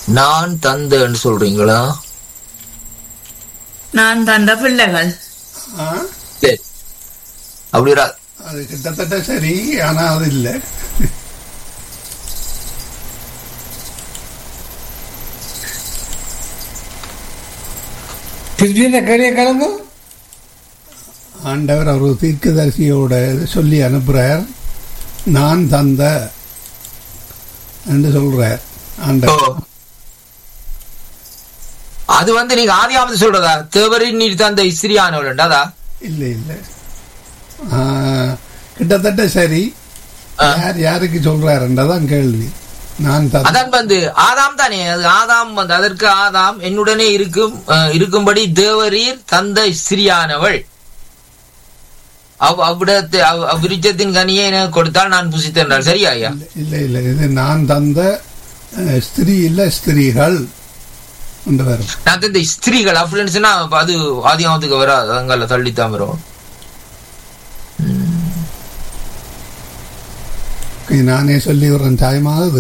நான் தந்தேன்னு சொல்றீங்களா நான் தந்த பிள்ளைகள் ஆ, சரி அப்படி வரா- அது கிட்டத்தட்ட சரி ஆனா அது இல்லை திருச்சியில கரிய கலந்து ஆண்டவர் அவர் தீர்க்கதரிசியோட சொல்லி அனுப்புறார் நான் தந்த என்று சொல்றார் ஓ. ஆண்டவர் அது வந்து நீங்க ஆதியாவது சொல்றதா தேவரின் நீர் தந்த இஸ்திரியானவள் அதா இல்லை இல்லை ஆ, கிட்டத்தட்ட சரி ஆ. யார் யாருக்கு சொல்றாருன்றதான் கேள்வி நான் தந்த அதான் வந்து ஆதாம் தானே அது ஆதாம் வந்து அதற்கு ஆதாம் என்னுடனே இருக்கும் அஹ், இருக்கும்படி தேவரீர் தந்த ஸ்திரியானவள் அவ் அவ்விடத்து அவ்- அவ்விருச்சத்தின் கனியை எனக்கு கொடுத்தால் நான் புசித்தென்றார் சரியா ஐயா இல்லை இல்லை இது நான் தந்த அஹ், ஸ்திரீ இல்ல ஸ்திரீகள் என்று வரும் நான் தந்த ஸ்திரீகள் அப்படின்னு சொன்னா அப்ப அது ஆதியாமத்துக்கு வராது அங்கால தள்ளித்தான் வரும் Okay, நானே சொல்லி விடுறேன் தாயமாவது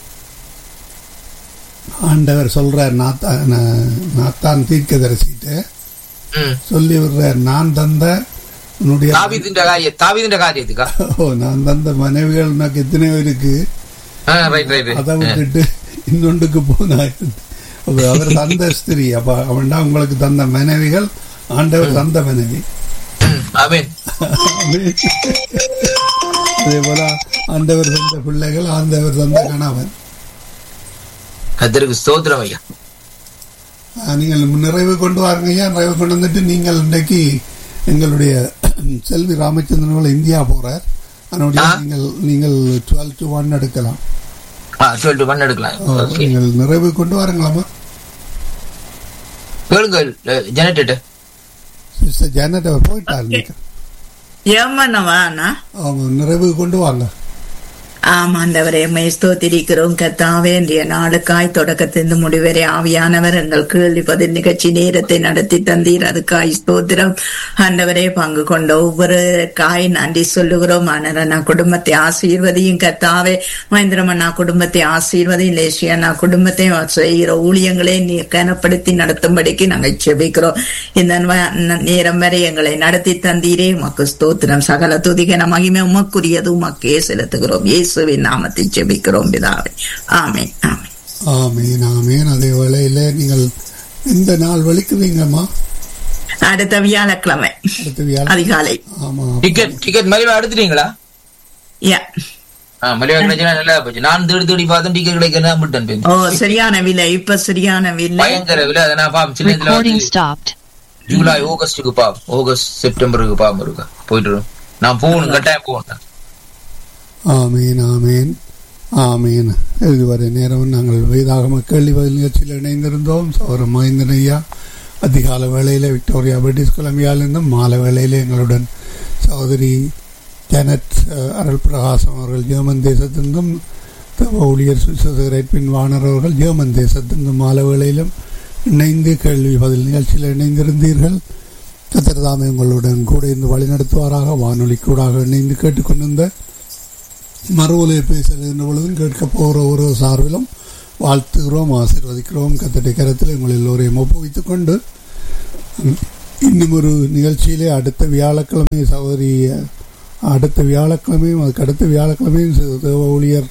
ஆண்டவர் சொல்றார் நாத்தான் நாத்தான் தீர்க்கதரிசிட்ட ம். சொல்லி விடுறார் நான் தந்த உன்னுடைய தாவீதின் காரிய தாவீதின் காரியத்துக்கா ஓ நான் தந்த மனைவிகள் உனக்கு எத்தனையோ இருக்கு ரைட் ரைட் அதை விட்டுட்டு இன்னொன்றுக்கு போனாய் அப்ப அவர் தந்த ஸ்திரீ அப்ப அவன்டா உங்களுக்கு தந்த மனைவிகள் ஆண்டவர் தந்த மனைவி ஆமீன் அதே போல ஆண்டவர் தந்த பிள்ளைகள் ஆண்டவர் தந்த கணவன் கத்தருக்கு ஸ்தோத்திரம் ஐயா ஆஹ், நீங்கள் நிறைவு கொண்டு வாருங்க ஐயா நிறைவு கொண்டு வந்துட்டு நீங்கள் இன்றைக்கு எங்களுடைய செல்வி ராமச்சந்திரன் அவர்கள் இந்தியா போறார் அதனுடைய ஆ. நீங்கள் நீங்கள் டுவெல் டு ஒன் எடுக்கலாம் டுவெல் டு ஒன் எடுக்கலாம் ஆ, Okay. நீங்கள் நிறைவு கொண்டு வாருங்களாமா கேளுங்கள் ஜெனரேட்டர் சிஸ்டர் ஜானட் அவர் போயிட்டார் இன்னைக்கு. ஏமனவானா ஆமா நிறைவு கொண்டு வாங்க ஆமாண்டவரே மை ஸ்தோத்திரிக்கிறோம் கத்தாவே இன்றைய நாளுக்காய் தொடக்கத்திலிருந்து முடிவரை ஆவியானவர் எங்கள் கேள்வி பதில் நிகழ்ச்சி நேரத்தை நடத்தி தந்தீர் அதுக்காய் ஸ்தோத்திரம் ஆண்டவரே பங்கு கொண்ட ஒவ்வொரு காய் நன்றி சொல்லுகிறோம் அண்ணா குடும்பத்தை ஆசீர்வதியும் கத்தாவே மகேந்திரமண்ணா குடும்பத்தை ஆசீர்வதியும் லேசியண்ணா குடும்பத்தை செய்கிற ஊழியங்களை நீ கனப்படுத்தி நடத்தும்படிக்கு நாங்கள் செபிக்கிறோம் இந்த ந- நேரம் வரை எங்களை நடத்தி தந்தீரே உமக்கு ஸ்தோத்திரம் சகல துதிகன மகிமை உமக்குரியது உமக்கே செலுத்துகிறோம் இயேசுவின் நாமத்தில் ஜெபிக்கிறோம் பிதாவே ஆமென் ஆமென் ஆமீன் ஆமீன் அதே வேளையில நீங்கள் இந்த நாள் வலிக்குவீங்கம்மா அடுத்த வியாழக்கிழமை அடுத்த வியாழ அதிகாலை ஆமா டிக்கெட் டிக்கெட் மலிவா எடுத்துட்டீங்களா யா ஆ, மலிவா கிடைச்சா நல்லா போச்சு நான் தேடி தேடி பார்த்தேன் டிக்கெட் கிடைக்க விட்டேன் போய். ஓ சரியான விலை இப்ப சரியான விலை பயங்கர விலை அதை நான் பாப்போம் சின்ன இதுல Recording வந்து stopped. ஜூலை ஆகஸ்டுக்கு பாப்போம் ஆகஸ்ட் செப்டம்பருக்கு பாப்போம் இருக்கா போயிட்டு வரும். நான் போகணும் கட்டாயம் போகணும் ஆமீன் ஆமீன் ஆமீன் இதுவரை நேரம் நாங்கள் வேதாகம கேள்வி பதில் நிகழ்ச்சியில் இணைந்திருந்தோம் சௌர மகேந்திரன் ஐயா அதிகால வேளையில் விக்டோரியா பிரிட்டிஷ் கொலம்பியாவிலிருந்தும் மாலை வேளையில் எங்களுடன் சகோதரி ஜனட் அஹ், அருள் பிரகாசம் அவர்கள் ஜெர்மன் தேசத்திலிருந்தும் தவ ஊழியர் சுசேகரேட் பின் வாணர் அவர்கள் ஜெர்மன் தேசத்திலிருந்தும் மாலை வேளையிலும் இணைந்து கேள்வி பதில் நிகழ்ச்சியில் இணைந்திருந்தீர்கள் கத்திரதாமே உங்களுடன் கூட இருந்து வழிநடத்துவாராக வானொலி கூடாக இணைந்து கேட்டுக்கொண்டிருந்த மறுவலை பேசுகின்ற பொழுதும் கேட்க போகிற ஒரு சார்பிலும் வாழ்த்துகிறோம் ஆசீர்வதிக்கிறோம் கத்தட்டை கரத்தில் உங்கள் எல்லோரையும் ஒப்புவித்துக் கொண்டு ம், இன்னும் ஒரு நிகழ்ச்சியிலே அடுத்த வியாழக்கிழமை சகோதரி அடுத்த வியாழக்கிழமையும் அதுக்கு அடுத்த வியாழக்கிழமையும் ச- தேவ ஊழியர்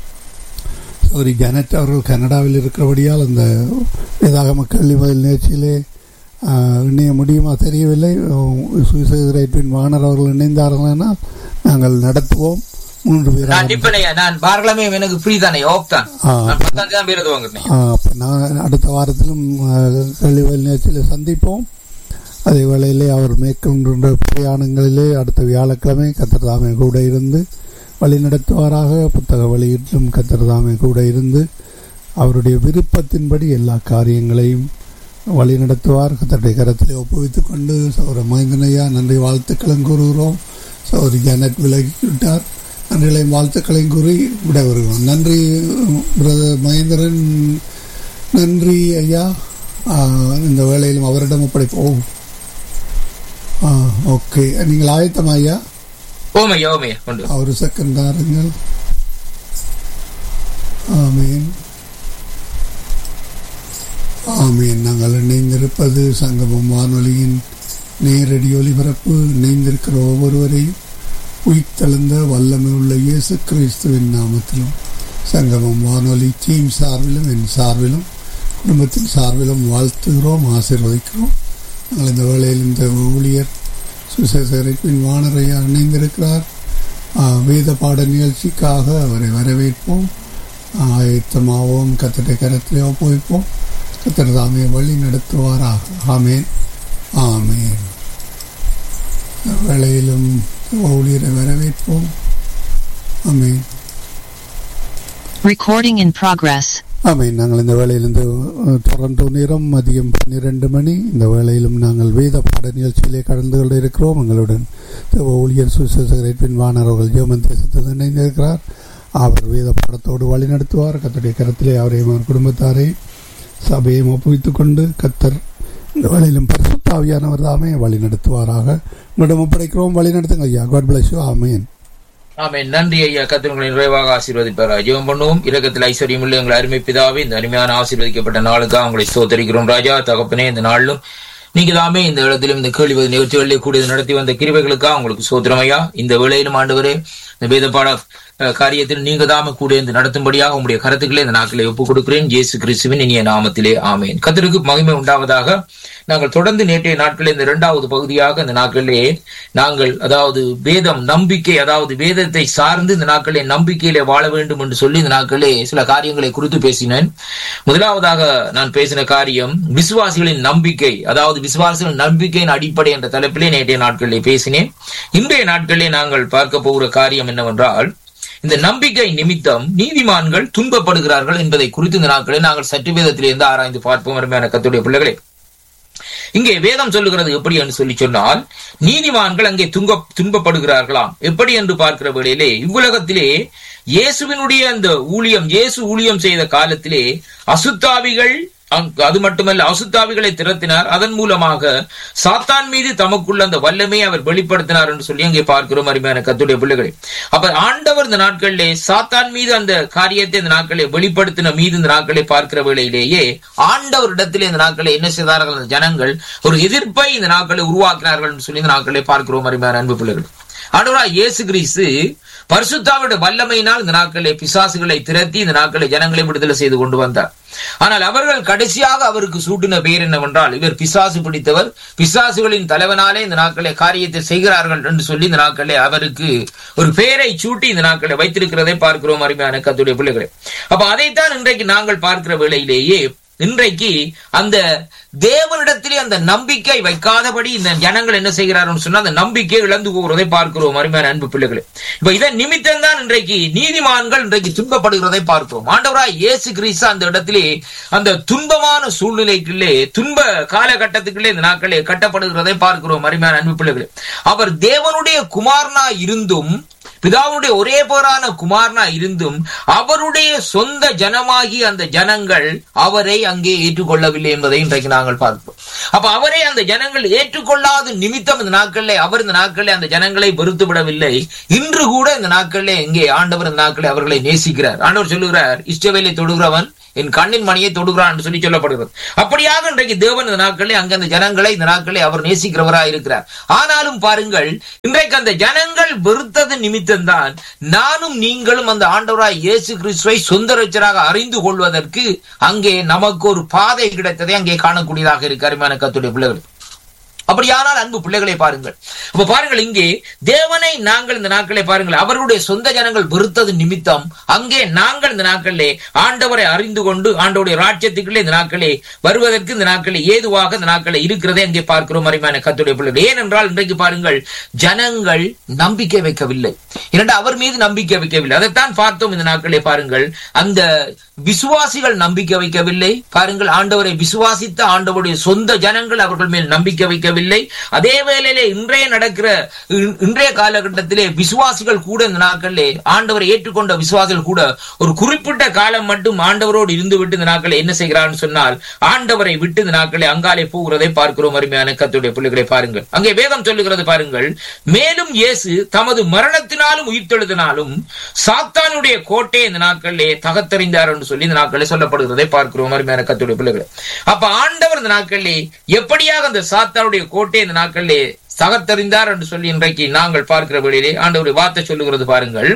சகோதரி ஜனட் அவர்கள் கனடாவில் இருக்கிறபடியால் அந்த வேதாகம கல்வி பதில் நிகழ்ச்சியிலே ஆ, இணைய முடியுமா தெரியவில்லை சுவிசேஷரைப்பின் வாணர் அவர்கள் இணைந்தார்களானால் நாங்கள் நடத்துவோம் மூன்று நான் பேராக டிப்பனையா நான் பார்க்கலாமே எனக்கு ஃப்ரீ தானே ஓப் தான் ஆ. நான் பத்தாம் தேதி பேரது வாங்குறேன் ஆ, அப்ப நான் அடுத்த வாரத்திலும் கல்விவல் நிகழ்ச்சியில் சந்திப்போம் அதே வேளையிலே அவர் மேற்கொண்ட பிரயாணங்களிலே அடுத்த வியாழக்கிழமை கத்திரதாமை கூட இருந்து வழி நடத்துவாராக புத்தக வெளியீட்டிலும் கத்திரதாமை கூட இருந்து அவருடைய விருப்பத்தின்படி எல்லா காரியங்களையும் வழி நடத்துவார் கத்தருடைய கரத்திலே ஒப்புவித்துக் கொண்டு சௌர மகேந்திரனையா நன்றி வாழ்த்துக்களும் கூறுகிறோம் சௌரி ஜானட் விலகிவிட்டார் நன்றிகளையும் வாழ்த்துக்களையும் கூறி விட வருகிறோம் நன்றி பிரதர் மகேந்திரன் நன்றி ஐயா ஆ, இந்த வேளையிலும் அவரிடம் ஒப்படைப்போம் ஆ ஓகே நீங்கள் ஆயத்தமா ஐயா ஓமையா ஓமையா கொண்டு ஒரு செகண்ட் தாருங்கள் ஆமீன் ஆமீன் நாங்கள் இணைந்திருப்பது சங்கமம் வானொலியின் நேரடி ஒலிபரப்பு இணைந்திருக்கிற ஒவ்வொருவரையும் உயிர்த்தெழுந்த வல்லமை உள்ள இயேசு கிறிஸ்துவின் நாமத்திலும் சங்கமம் வானொலி டீம் சார்பிலும் என் சார்பிலும் குடும்பத்தின் சார்பிலும் வாழ்த்துகிறோம் ஆசீர்வதிக்கிறோம் நாங்கள் இந்த வேளையில் இந்த ஊழியர் சுசேசரிப்பின் வானரையா இணைந்திருக்கிறார் ஆ, வேத பாட நிகழ்ச்சிக்காக அவரை வரவேற்போம் ஆயத்தமாவோம் கத்தட்டை கரத்திலே ஒப்புவிப்போம் கத்தர் தாமே வழி நடத்துவாராக ஆமேன் ஆமேன் இந்த வேளையிலும் ஊழியரை வரவேற்போம் ஆமேன் Recording in progress. ஆமேன் நாங்கள் இந்த வேளையிலிருந்து அஹ், டொரண்டோ நேரம் மதியம் பன்னிரண்டு மணி இந்த வேளையிலும் நாங்கள் வேத பாட நிகழ்ச்சியிலே கடந்து கொண்டு இருக்கிறோம் எங்களுடன் தேவ ஊழியர் சுசேசரிப்பின் வானவர்கள் ஜெர்மன் தேசத்தில் இணைந்திருக்கிறார் அவர் வேத பாடத்தோடு வழி நடத்துவார் கத்தருடைய கரத்திலே அவரையும் அவர் குடும்பத்தாரை சபையும் ஒப்புவித்துக் கொண்டு கத்தர் இந்த வேளையிலும் பரிசுத்தாவியானவர் தாமே வழி நடத்துவாராக உங்களிடம் ஒப்படைக்கிறோம் வழி நடத்துங்க ஐயா God bless you amen amen நன்றி ஐயா கத்திரங்களை நிறைவாக ஆசீர்வதிப்பார் ஜெபம் பண்ணுவோம் இரக்கத்தில் ஐஸ்வர்யம் உள்ள எங்கள் அருமை பிதாவே இந்த அருமையான ஆசீர்வதிக்கப்பட்ட நாளுக்காக உங்களை ஸ்தோத்தரிக்கிறோம் ராஜா தகப்பனே இந்த நாளிலும் நீங்க தாமே இந்த இடத்திலும் இந்த கேள்வி நிகழ்ச்சிகளிலே கூடியது நடத்தி வந்த கிருபைகளுக்காக உங்களுக்கு சோத்திரம் ஐயா இந்த வேளையிலும் ஆண்டவரே இந்த வேதப்பாட அஹ், காரியத்தில் நீங்க தாமே கூட இருந்து நடத்தும்படியாக உங்களுடைய கருத்துக்களை இந்த நாட்களை ஒப்புக் கொடுக்கிறேன் இயேசு கிறிஸ்துவின் இனிய நாமத்திலே ஆமேன் கத்தருக்கு மகிமை உண்டாவதாக நாங்கள் தொடர்ந்து நேற்றைய நாட்களில் இந்த இரண்டாவது பகுதியாக இந்த நாட்களிலே நாங்கள் அதாவது வேதம் நம்பிக்கை அதாவது வேதத்தை சார்ந்து இந்த நாட்களிலே நம்பிக்கையிலே வாழ வேண்டும் என்று சொல்லி இந்த நாட்களிலே சில காரியங்களை குறித்து பேசினேன் முதலாவதாக நான் பேசின காரியம் விசுவாசிகளின் நம்பிக்கை அதாவது விசுவாசிகளின் நம்பிக்கையின் அடிப்படை என்ற தலைப்பிலே நேற்றைய நாட்களிலே பேசினேன் இன்றைய நாட்களிலே நாங்கள் பார்க்க போகிற காரியம் என்னவென்றால் இந்த நம்பிக்கை நிமித்தம் நீதிமான்கள் துன்பப்படுகிறார்கள் என்பதை குறித்து இந்த நாட்களில் நாங்கள் சற்று வேதத்திலிருந்து ஆராய்ந்து பார்ப்போம் அருமையான கத்துடைய பிள்ளைகளே இங்கே வேதம் சொல்லுகிறது எப்படி என்று சொல்லி சொன்னால் நீதிமான்கள் அங்கே துங்க துன்பப்படுகிறார்களாம் எப்படி என்று பார்க்கிற வேளையிலே இவ்வுலகத்திலே இயேசுவினுடைய அந்த ஊழியம் இயேசு ஊழியம் செய்த காலத்திலே அசுத்தாவிகள் அங்கு- அது மட்டுமல்ல அசுத்தாவிகளை திரட்டினார் அதன் மூலமாக சாத்தான் மீது தமக்குள்ள அந்த வல்லமையை அவர் வெளிப்படுத்தினார் என்று சொல்லி அங்கே பார்க்கிறோம் அருமையான கத்துடைய பிள்ளைகளை அப்ப ஆண்டவர் இந்த நாட்களிலே சாத்தான் மீது அந்த காரியத்தை இந்த நாட்களை வெளிப்படுத்தின மீது இந்த நாட்களை பார்க்கிற வேளையிலேயே ஆண்டவரிடத்திலே இந்த நாட்களை என்ன செய்தார்கள் அந்த ஜனங்கள் ஒரு எதிர்ப்பை இந்த நாட்களை உருவாக்கினார்கள் என்று சொல்லி இந்த நாட்களை பார்க்கிறோம் அருமையான அன்பு பிள்ளைகள் ஆண்டவரா இயேசு கிறிஸ்து பரிசுத்தாவுடைய வல்லமையினால் இந்த நாட்களை பிசாசுகளை திரட்டி இந்த நாட்களை ஜனங்களை விடுதலை செய்து கொண்டு வந்தார் ஆனால் அவர்கள் கடைசியாக அவருக்கு சூட்டின பெயர் என்னவென்றால் இவர் பிசாசு பிடித்தவர் பிசாசுகளின் தலைவனாலே இந்த நாட்களை காரியத்தை செய்கிறார்கள் என்று சொல்லி இந்த நாட்களை அவருக்கு ஒரு பெயரை சூட்டி இந்த நாட்களை வைத்திருக்கிறதை பார்க்கிறோம் அருமையான கத்துடைய பிள்ளைகளை அப்ப அதைத்தான் இன்றைக்கு நாங்கள் பார்க்கிற வேளையிலேயே இன்றைக்கு அந்த தேவனிடத்திலே அந்த நம்பிக்கை வைக்காதபடி இந்த ஜனங்கள் என்ன செய்கிறார்கள் சொன்னா அந்த நம்பிக்கை இழந்து போகிறதை பார்க்கிறோம் அருமையான அன்பு பிள்ளைகளே இப்ப இதன் நிமித்தம் தான் இன்றைக்கு நீதிமான்கள் இன்றைக்கு துன்பப்படுகிறதை பார்க்கிறோம் ஆண்டவராய் இயேசு கிறிஸ்து அந்த இடத்திலே அந்த துன்பமான சூழ்நிலைக்குள்ளே துன்ப காலகட்டத்துக்குள்ளே இந்த நாட்களே கட்டப்படுகிறதை பார்க்கிறோம் அருமையான அன்பு பிள்ளைகளே அவர் தேவனுடைய குமாரனா இருந்தும் பிதாவுடைய ஒரே பேரான குமாரனா இருந்தும் அவருடைய சொந்த ஜனமாகி அந்த ஜனங்கள் அவரை அங்கே ஏற்றுக்கொள்ளவில்லை என்பதை இன்றைக்கு நாங்கள் பார்ப்போம் அப்ப அவரை அந்த ஜனங்கள் ஏற்றுக்கொள்ளாத நிமித்தம் இந்த நாட்களிலே அவர் இந்த நாட்களிலே அந்த ஜனங்களை வெறுத்து விடவில்லை இன்று கூட இந்த நாட்களிலே இங்கே ஆண்டவர் இந்த நாட்களில் அவர்களை நேசிக்கிறார் ஆண்டவர் சொல்லுகிறார் இஷ்டவேலை தொடுகிறவன் என் கண்ணின் மணியை தொடுகிறான் என்று சொல்லி சொல்லப்படுகிறது அப்படியாக இன்றைக்கு தேவன் இந்த நாட்களில் அங்க அந்த ஜனங்களை இந்த நாட்களை அவர் நேசிக்கிறவராய் இருக்கிறார் ஆனாலும் பாருங்கள் இன்றைக்கு அந்த ஜனங்கள் வெறுத்தது நிமித்தம்தான் நானும் நீங்களும் அந்த ஆண்டவராய் இயேசு கிறிஸ்துவை சொந்த ரட்சராக அறிந்து கொள்வதற்கு அங்கே நமக்கு ஒரு பாதை கிடைத்ததை அங்கே காணக்கூடியதாக இருக்கு அருமையான கத்துடைய பிள்ளைகள் அப்படியானால் அன்பு பிள்ளைகளை பாருங்கள் அப்ப பாருங்கள் இங்கே தேவனை நாங்கள் இந்த நாட்களை பாருங்கள் அவர்களுடைய சொந்த ஜனங்கள் வெறுத்தது நிமித்தம் அங்கே நாங்கள் இந்த நாட்களிலே ஆண்டவரை அறிந்து கொண்டு ஆண்டவருடைய ராஜ்யத்துக்குள்ளே இந்த நாட்களே வருவதற்கு இந்த நாட்களே ஏதுவாக இந்த நாட்களை இருக்கிறதே அங்கே பார்க்கிறோம் அருமையான கத்துடைய பிள்ளைகள் ஏனென்றால் இன்றைக்கு பாருங்கள் ஜனங்கள் நம்பிக்கை வைக்கவில்லை இரண்டு அவர் மீது நம்பிக்கை வைக்கவில்லை அதைத்தான் பார்த்தோம் இந்த நாட்களே பாருங்கள் அந்த விசுவாசிகள் நம்பிக்கை வைக்கவில்லை பாருங்கள் ஆண்டவரை விசுவாசித்த ஆண்டவருடைய சொந்த ஜனங்கள் அவர்கள் மேல் நம்பிக்கை வைக்கவில்லை சொல்லவில்லை அதே வேளையிலே இன்றைய நடக்கிற இன்- இன்றைய காலகட்டத்திலே விசுவாசிகள் கூட இந்த நாட்களிலே ஆண்டவரை ஏற்றுக்கொண்ட விசுவாசிகள் கூட ஒரு குறிப்பிட்ட காலம் மட்டும் ஆண்டவரோடு இருந்து விட்டு இந்த நாட்களை என்ன செய்கிறான்னு சொன்னால் ஆண்டவரை விட்டு இந்த நாட்களை அங்காலே போகிறதை பார்க்கிறோம் அருமையான கத்துடைய பிள்ளைகளை பாருங்கள் அங்கே வேதம் சொல்லுகிறது பாருங்கள் மேலும் இயேசு தமது மரணத்தினாலும் உயிர்த்தெழுதினாலும் சாத்தானுடைய கோட்டை இந்த நாட்களிலே தகத்தறிந்தார் என்று சொல்லி இந்த நாட்களிலே சொல்லப்படுகிறதை பார்க்கிறோம் அருமையான கத்துடைய பிள்ளைகளை அப்ப ஆண்டவர் இந்த நாட்களிலே எப்படியாக அந்த சாத்தானுடைய கோட்டை இந்த நாட்களிலே தகத்தறிந்தார் என்று சொல்லி இன்றைக்கு நாங்கள் பார்க்கிற வேளையிலே ஆண்டவருடைய வார்த்தை சொல்லுகிறது பாருங்கள்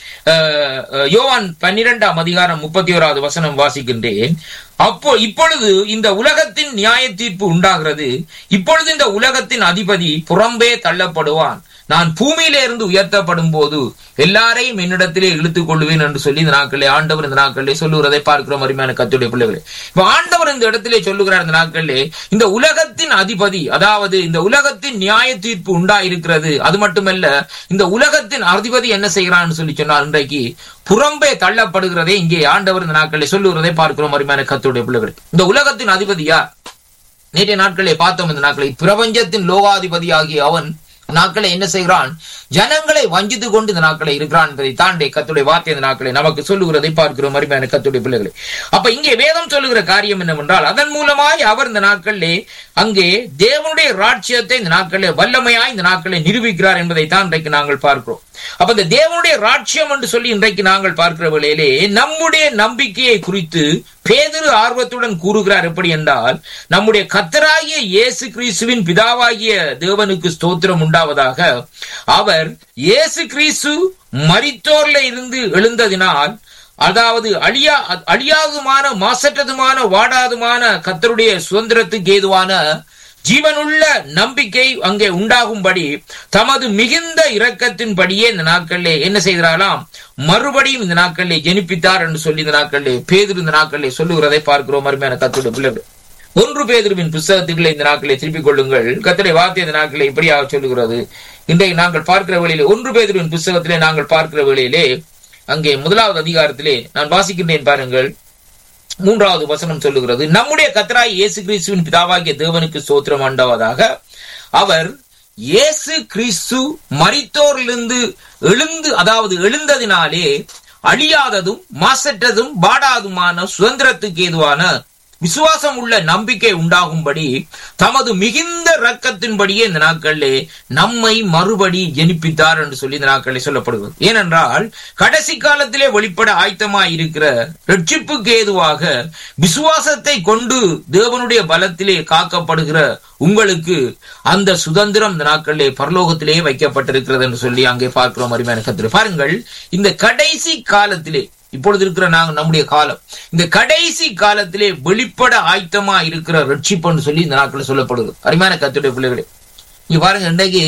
அஹ், அஹ், யோவான் பன்னிரெண்டாம் அதிகாரம் முப்பத்தி ஓராவது வசனம் வாசிக்கின்றேன் அப்போ இப்பொழுது இந்த உலகத்தின் நியாய தீர்ப்பு உண்டாகிறது இப்பொழுது இந்த உலகத்தின் அதிபதி புறம்பே தள்ளப்படுவான் நான் பூமியிலே இருந்து உயர்த்தப்படும் போது எல்லாரையும் என்னிடத்திலே இழுத்துக் கொள்வேன் என்று சொல்லி இந்த நாட்களிலே ஆண்டவர் இந்த நாட்களிலே சொல்லுகிறதை பார்க்கிறோம் அருமையான கத்துடைய பிள்ளைகளே இப்ப ஆண்டவர் இந்த இடத்திலே சொல்லுகிறார் இந்த நாட்களிலே இந்த உலகத்தின் அதிபதி அதாவது இந்த உலகத்தின் நியாய தீர்ப்பு உண்டா இருக்கிறது அது மட்டுமல்ல இந்த உலகத்தின் அதிபதி என்ன செய்கிறான்னு சொல்லி சொன்னால் இன்றைக்கு புறம்பே தள்ளப்படுகிறதே இங்கே ஆண்டவர் இந்த நாட்களிலே சொல்லுகிறதை பார்க்கிறோம் அருமையான கத்துடைய பிள்ளைகளே இந்த உலகத்தின் அதிபதி யார் நேற்றைய நாட்களை பார்த்தோம் இந்த நாட்களை பிரபஞ்சத்தின் லோகாதிபதி ஆகிய அவன் நாட்களை என்ன செய்கிறான் ஜனங்களை வஞ்சித்து கொண்டு இந்த நாட்களை இருக்கிறான் என்பதை தாண்டி கத்துடைய வார்த்தை இந்த நாட்களை நமக்கு சொல்லுகிறதை பார்க்கிறோம் அருமையான கத்துடைய பிள்ளைகளை அப்ப இங்கே வேதம் சொல்லுகிற காரியம் என்னவென்றால் அதன் மூலமாய் அவர் இந்த நாட்களிலே அங்கே தேவனுடைய ராட்சியத்தை இந்த நாட்களிலே வல்லமையாய் இந்த நாட்களை நிரூபிக்கிறார் என்பதை தான் இன்றைக்கு நாங்கள் பார்க்கிறோம் அப்ப இந்த தேவனுடைய ராட்சியம் என்று சொல்லி இன்றைக்கு நாங்கள் பார்க்கிற வேளையிலே நம்முடைய நம்பிக்கையை குறித்து பேதுரு ஆர்வத்துடன் கூறுகிறார் எப்படி என்றால் நம்முடைய கத்தராகிய இயேசு கிறிஸ்துவின் பிதாவாகிய தேவனுக்கு ஸ்தோத்திரம் உண்டாவதாக அவர் இயேசு கிறிஸ்து மரித்தோர்ல இருந்து எழுந்ததினால் அதாவது அழியா அழியாதுமான மாசற்றதுமான வாடாதுமான கத்தருடைய சுதந்திரத்துக்கு ஏதுவான ஜீவனுள்ள நம்பிக்கை அங்கே உண்டாகும்படி தமது மிகுந்த இரக்கத்தின்படியே இந்த நாட்களிலே என்ன செய்கிறாராம் மறுபடியும் இந்த நாட்களிலே ஜெனிப்பித்தார் என்று சொல்லி இந்த நாட்களிலே பேதுரு இந்த நாட்களிலே சொல்லுகிறதை பார்க்கிறோம் அருமையான கத்துடைய பிள்ளைகள் ஒன்று பேதுருவின் புஸ்தகத்துக்களை இந்த நாட்களை திருப்பிக் கொள்ளுங்கள் கத்தரை வார்த்தை இந்த நாட்களை இப்படியாக சொல்லுகிறது இன்றைக்கு நாங்கள் பார்க்கிற வேளையிலே ஒன்று பேதுருவின் புஸ்தகத்திலே நாங்கள் பார்க்கிற வேளையிலே அங்கே முதலாவது அதிகாரத்திலே நான் வாசிக்கின்றேன் பாருங்கள் மூன்றாவது வசனம் சொல்லுகிறது நம்முடைய கத்தராய் இயேசு கிறிஸ்துவின் பிதாவாகிய தேவனுக்கு சோத்திரம் ஆண்டவதாக அவர் இயேசு கிறிஸ்து மரித்தோரிலிருந்து எழுந்து அதாவது எழுந்ததினாலே அழியாததும் மாசற்றதும் பாடாதுமான சுதந்திரத்துக்கு ஏதுவான விசுவாசம் உள்ள நம்பிக்கை உண்டாகும்படி தமது மிகுந்த ரக்கத்தின்படியே இந்த நாட்களிலே நம்மை மறுபடி ஜெனிப்பித்தார் என்று சொல்லி இந்த நாட்களிலே சொல்லப்படுகிறது ஏனென்றால் கடைசி காலத்திலே வெளிப்பட ஆயத்தமாய் இருக்கிற ரட்சிப்புக்கு ஏதுவாக விசுவாசத்தை கொண்டு தேவனுடைய பலத்திலே காக்கப்படுகிற உங்களுக்கு அந்த சுதந்திரம் இந்த நாட்களிலே பரலோகத்திலே வைக்கப்பட்டிருக்கிறது என்று சொல்லி அங்கே பார்க்கிறோம் அருமையான கத்திர பாருங்கள் இந்த கடைசி காலத்திலே இப்பொழுது இருக்கிற நாங்க நம்முடைய காலம் இந்த கடைசி காலத்திலே வெளிப்பட ஆயத்தமா இருக்கிற ரட்சிப்புன்னு சொல்லி இந்த நாட்களில் சொல்லப்படுது அருமையான கத்துடைய பிள்ளைகளே இங்க பாருங்க இன்றைக்கு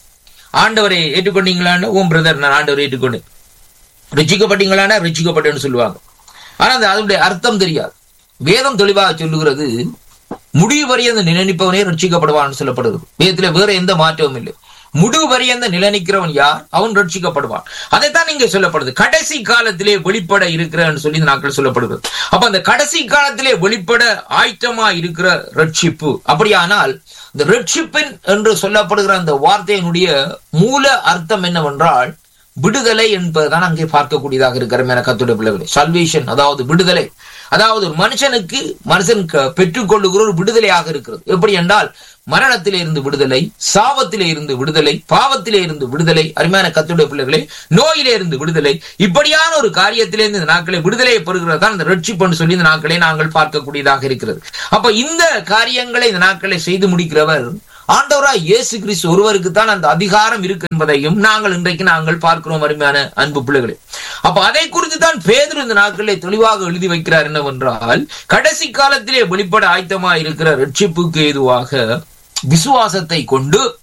ஆண்டவரை ஏற்றுக்கொண்டீங்களான்னு ஓம் பிரதர் நான் ஆண்டவரை ஏற்றுக்கொண்டேன் ரிச்சிக்கப்பட்டீங்களானா ரிச்சிக்கப்பட்டேன்னு சொல்லுவாங்க ஆனா அந்த அதனுடைய அர்த்தம் தெரியாது வேதம் தெளிவாக சொல்லுகிறது முடிவு வரையந்த நிலைநிப்பவனே ரட்சிக்கப்படுவான்னு சொல்லப்படுகிறது வேதத்துல வேற எந்த மாற்றமும் இல்லை முடிவு வரையந்த நிலநிக்கிறவன் யார் அவன் ரட்சிக்கப்படுவான் அதைத்தான் இங்க சொல்லப்படுது கடைசி காலத்திலே வெளிப்பட இருக்கிறன்னு சொல்லி இந்த நாட்கள் சொல்லப்படுகிறது அப்ப அந்த கடைசி காலத்திலே வெளிப்பட ஆயத்தமா இருக்கிற ரட்சிப்பு அப்படியானால் இந்த ரட்சிப்பின் என்று சொல்லப்படுகிற அந்த வார்த்தையினுடைய மூல அர்த்தம் என்னவென்றால் விடுதலை என்பதுதான் அங்கே பார்க்கக்கூடியதாக இருக்கிற மேல கத்துடைய பிள்ளைகளை சல்வேஷன் அதாவது விடுதலை அதாவது ஒரு மனுஷனுக்கு மனுஷன் க- பெற்றுக்கொள்ளுகிற ஒரு விடுதலையாக இருக்கிறது எப்படி என்றால் மரணத்திலே இருந்து விடுதலை சாவத்திலே இருந்து விடுதலை பாவத்திலே இருந்து விடுதலை அருமையான கத்துடைய பிள்ளைகளே நோயிலே இருந்து விடுதலை இப்படியான ஒரு காரியத்திலே இருந்து இந்த நாட்களை விடுதலையை பெறுகிறது தான் இந்த ரட்சிப்புன்னு சொல்லி இந்த நாட்களை நாங்கள் பார்க்கக்கூடியதாக இருக்கிறது அப்ப இந்த காரியங்களை இந்த நாட்களை செய்து முடிக்கிறவர் ஆண்டவராய் இயேசு கிறிஸ்து ஒருவருக்கு தான் அந்த அதிகாரம் இருக்கு என்பதையும் நாங்கள் இன்றைக்கு நாங்கள் பார்க்கிறோம் அருமையான அன்பு பிள்ளைகளே அப்ப அதை குறித்து தான் பேதுரு இந்த நாட்களிலே தெளிவாக எழுதி வைக்கிறார் என்னவென்றால் கடைசி காலத்திலே வெளிப்பட ஆயத்தமா இருக்கிற ரட்சிப்புக்கு ஏதுவாக விசுவாசத்தை கொண்டு